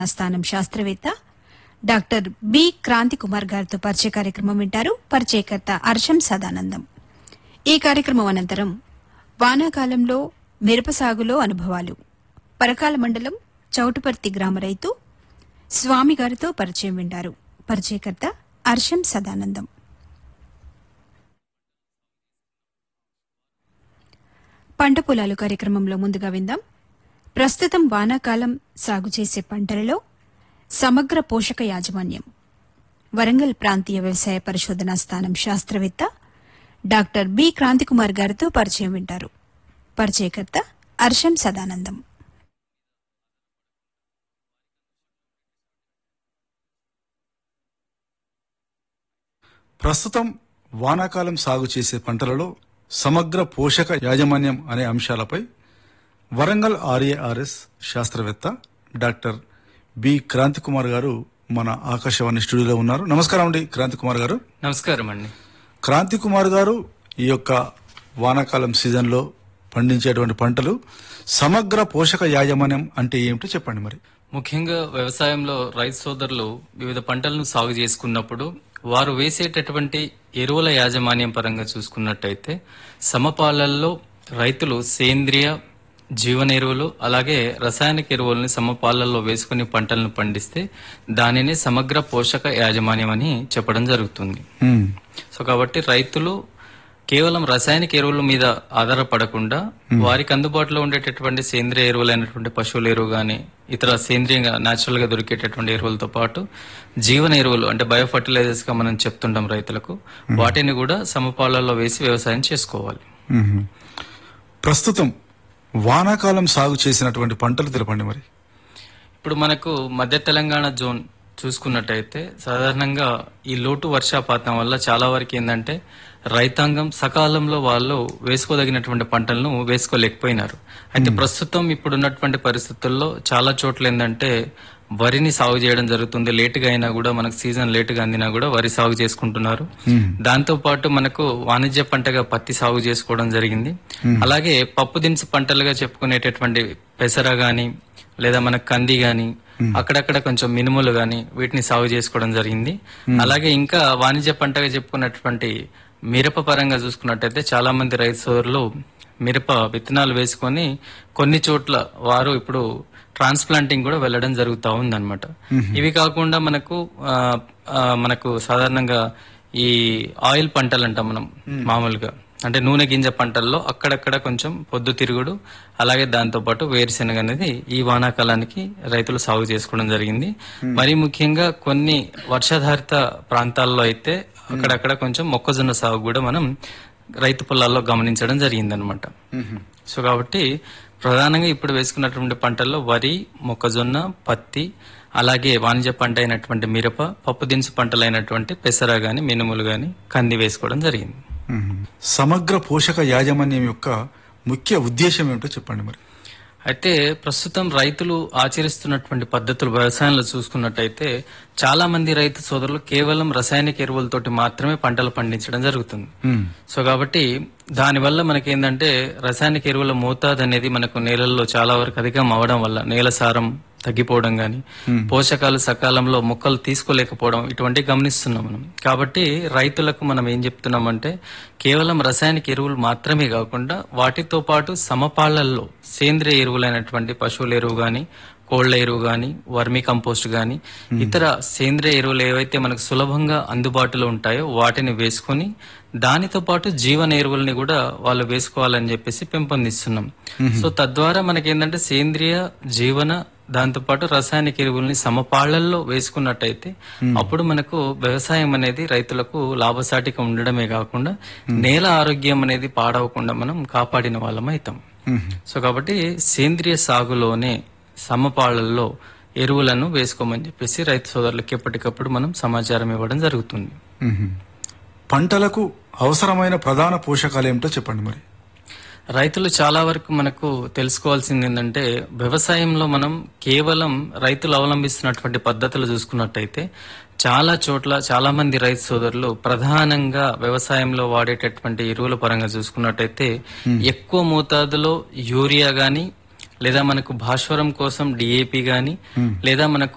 స్థానం శాస్త్రవేత్త doctor B Kranthi Kumar గారితో పరిచయ కార్యక్రమం వింటారు పరిచయకర్త అర్షం సదానందం ఈ కార్యక్రమం అనంతరం వానాకాలంలో మిరప సాగులో అనుభవాలు పరకాల మండలం చౌటుపర్తి గ్రామ రైతు స్వామి గారితో పరిచయం వింటారు పరిచయకర్త అర్షం సదానందం పంట పొలాలు కార్యక్రమంలో ముందుగా విందాం ప్రస్తుతం వానాకాలం సాగు చేసే పంటలలో సమగ్ర పోషక యాజమాన్యం వరంగల్ ప్రాంతీయ వ్యవసాయ పరిశోధనా స్థానం శాస్త్రవేత్త డాక్టర్ బి క్రాంతికుమార్ గారితో పరిచయం వింటారు పరిచయకర్త అర్షం సదానందం ప్రస్తుతం వానాకాలం సాగు చేసే పంటలలో సమగ్ర పోషక యాజమాన్యం అనే అంశాలపై వరంగల్ ఆర్ఏఆర్ఎస్ శాస్త్రవేత్త డాక్టర్ బి క్రాంతి కుమార్ గారు మన ఆకాశవాణి స్టూడియోలో ఉన్నారు నమస్కారం అండి క్రాంతి కుమార్ గారు నమస్కారం అండి క్రాంతి కుమార్ గారు ఈ యొక్క వానాకాలం సీజన్లో పండించేటువంటి పంటలు సమగ్ర పోషక యాజమాన్యం అంటే ఏమిటో చెప్పండి మరి ముఖ్యంగా వ్యవసాయంలో రైతు సోదరులు వివిధ పంటలను సాగు చేసుకున్నప్పుడు వారు వేసేటటువంటి ఎరువుల యాజమాన్యం పరంగా చూసుకున్నట్టయితే సమపాలల్లో రైతులు సేంద్రియ జీవన ఎరువులు అలాగే రసాయనిక ఎరువుల్ని సమపాలల్లో వేసుకుని పంటలను పండిస్తే దానిని సమగ్ర పోషక యాజమాన్యం అని చెప్పడం జరుగుతుంది హ్మ్. సో కాబట్టి రైతులు కేవలం రసాయనిక ఎరువుల మీద ఆధారపడకుండా వారికి అందుబాటులో ఉండేటటువంటి సేంద్రియ ఎరువులైనటువంటి పశువుల ఎరువు గాని ఇతర సేంద్రియంగా న్యాచురల్ గా దొరికేటటువంటి ఎరువులతో పాటు జీవన ఎరువులు అంటే బయో ఫర్టిలైజర్స్ గా మనం చెప్తుంటాం రైతులకు వాటిని కూడా సమపాలలో వేసి వ్యవసాయం చేసుకోవాలి మ్మ్. ప్రస్తుతం వానాకాలం సాగు చేసినటువంటి పంటలు తెలపండి మరి ఇప్పుడు మనకు మధ్య తెలంగాణ జోన్ చూసుకున్నట్టయితే సాధారణంగా ఈ లోటు వర్షాపాతం వల్ల చాలా వరకు ఏంటంటే రైతాంగం సకాలంలో వాళ్ళు వేసుకోదగినటువంటి పంటలను వేసుకోలేకపోయినారు అయితే ప్రస్తుతం ఇప్పుడు ఉన్నటువంటి పరిస్థితుల్లో చాలా చోట్ల ఏంటంటే వరిని సాగు చేయడం జరుగుతుంది లేటుగా అయినా కూడా మనకు సీజన్ లేటుగా అందినా కూడా వరి సాగు చేసుకుంటున్నారు దాంతో పాటు మనకు వాణిజ్య పంటగా పత్తి సాగు చేసుకోవడం జరిగింది అలాగే పప్పు దినుసు పంటలుగా చెప్పుకునేటటువంటి పెసర గాని లేదా మన కంది గాని అక్కడక్కడ కొంచెం మినుములు గాని వీటిని సాగు చేసుకోవడం జరిగింది అలాగే ఇంకా వాణిజ్య పంటగా చెప్పుకున్నటువంటి మిరప పరంగా చూసుకున్నట్టయితే చాలా మంది రైతు సోదరులు మిరప విత్తనాలు వేసుకొని కొన్ని చోట్ల వారు ఇప్పుడు ట్రాన్స్ప్లాంటింగ్ కూడా వెళ్ళడం జరుగుతూ ఉందన్నమాట ఇవి కాకుండా మనకు ఆ, ఆ, మనకు సాధారణంగా ఈ ఆయిల్ పంటలు అంటాం మనం మామూలుగా అంటే నూనె గింజ పంటల్లో అక్కడక్కడ కొంచెం పొద్దు తిరుగుడు అలాగే దాంతో పాటు వేరుశెనగ అనేది ఈ వానాకాలానికి రైతులు సాగు చేసుకోవడం జరిగింది మరి ముఖ్యంగా కొన్ని వర్షాధారిత ప్రాంతాల్లో అయితే అక్కడక్కడ కొంచెం మొక్కజొన్న సాగు కూడా మనం రైతు పొలాల్లో గమనించడం జరిగిందనమాట సో కాబట్టి ప్రధానంగా ఇప్పుడు వేసుకున్నటువంటి పంటల్లో వరి మొక్కజొన్న పత్తి అలాగే వాణిజ్య పంట అయినటువంటి మిరప పప్పు దినుసు పంటలైనటువంటి పెసర గాని మినుములు గాని కంది వేసుకోవడం జరిగింది మ్మ్. సమగ్ర పోషక యాజమాన్యం యొక్క ముఖ్య ఉద్దేశం ఏమిటో చెప్పండి మరి అయితే ప్రస్తుతం రైతులు ఆచరిస్తున్నటువంటి పద్ధతులు వ్యవసాయంలో చూసుకున్నట్టయితే చాలా మంది రైతు సోదరులు కేవలం రసాయనిక ఎరువులతోటి మాత్రమే పంటలు పండించడం జరుగుతుంది మ్మ్. సో కాబట్టి దానివల్ల మనకేందంటే రసాయనిక ఎరువుల మోతాదు అనేది మనకు నేలల్లో చాలా వరకు అధికం అవడం వల్ల నేల సారం తగ్గిపోవడం గాని పోషకాలు సకాలంలో మొక్కలు తీసుకోలేకపోవడం ఇటువంటి గమనిస్తున్నాం మనం కాబట్టి రైతులకు మనం ఏం చెప్తున్నామంటే కేవలం రసాయనిక ఎరువులు మాత్రమే కాకుండా వాటితో పాటు సమపాళ్లల్లో సేంద్రియ ఎరువులైనటువంటి పశువుల ఎరువు గాని కోళ్ల ఎరువు గాని వర్మి కంపోస్ట్ గాని ఇతర సేంద్రియ ఎరువులు ఏవైతే మనకు సులభంగా అందుబాటులో ఉంటాయో వాటిని వేసుకొని దానితో పాటు జీవన ఎరువుల్ని కూడా వాళ్ళు వేసుకోవాలని చెప్పేసి పెంపొందిస్తున్నాం సో తద్వారా మనకి ఏంటంటే సేంద్రియ జీవన దాంతో పాటు రసాయనిక ఎరువుల్ని సమపాళ్లల్లో వేసుకున్నట్టయితే అప్పుడు మనకు వ్యవసాయం అనేది రైతులకు లాభసాటిగా ఉండడమే కాకుండా నేల ఆరోగ్యం అనేది పాడవకుండా మనం కాపాడిన వాళ్ళం అవుతాం సో కాబట్టి సేంద్రియ సాగులోనే సమపాళ్లల్లో ఎరువులను వేసుకోమని చెప్పేసి రైతు సోదరులకు ఎప్పటికప్పుడు మనం సమాచారం ఇవ్వడం జరుగుతుంది మ్మ్. పంటలకు అవసరమైన ప్రధాన పోషకాలు ఏమిటో చెప్పండి మరి రైతులు చాలా వరకు మనకు తెలుసుకోవాల్సింది ఏంటంటే వ్యవసాయంలో మనం కేవలం రైతులు అవలంబిస్తున్నటువంటి పద్ధతులు చూసుకున్నట్టయితే చాలా చోట్ల చాలా మంది రైతు సోదరులు ప్రధానంగా వ్యవసాయంలో వాడేటటువంటి ఎరువుల పరంగా చూసుకున్నట్టయితే ఎక్కువ మోతాదులో యూరియా గాని లేదా మనకు భాస్వరం కోసం డిఏపి గాని లేదా మనకు